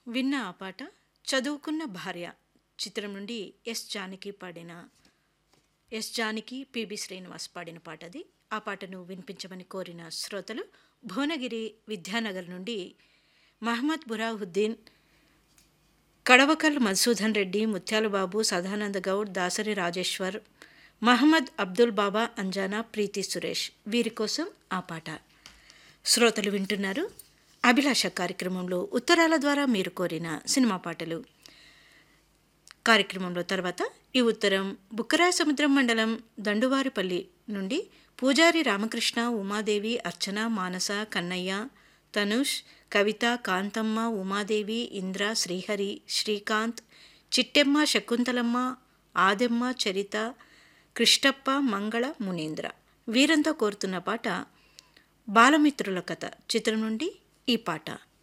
విన్న ఆ పాట చదువుకున్న భార్య చిత్రం నుండి ఎస్ జానకి పాడిన ఎస్ జానకి పిబి శ్రీనివాస్ పాడిన పాట అది ఆ పాటను వినిపించమని కోరిన శ్రోతలు భువనగిరి విద్యానగర్ నుండి మహమ్మద్ బురాహుద్దీన్ కడవకల్ మధుసూదన్ రెడ్డి ముత్యాలబాబు సదానంద గౌడ్ దాసరి రాజేశ్వర్ మహమ్మద్ అబ్దుల్ బాబా అంజానా ప్రీతి సురేష్ వీరి కోసం ఆ పాట శ్రోతలు వింటున్నారు అభిలాష కార్యక్రమంలో ఉత్తరాల ద్వారా మీరు కోరిన సినిమా పాటలు కార్యక్రమంలో తర్వాత ఈ ఉత్తరం బుక్కరాయ సముద్రం మండలం దండువారిపల్లి నుండి పూజారి రామకృష్ణ ఉమాదేవి అర్చన మానస కన్నయ్య తనుష్ కవిత కాంతమ్మ ఉమాదేవి ఇంద్ర శ్రీహరి శ్రీకాంత్ చిట్టెమ్మ శకుంతలమ్మ ఆదెమ్మ చరిత కృష్ణప్ప మంగళ మునీంద్ర వీరంతా కోరుతున్న పాట బాలమిత్రుల కథ చిత్రం నుండి ఈ పాట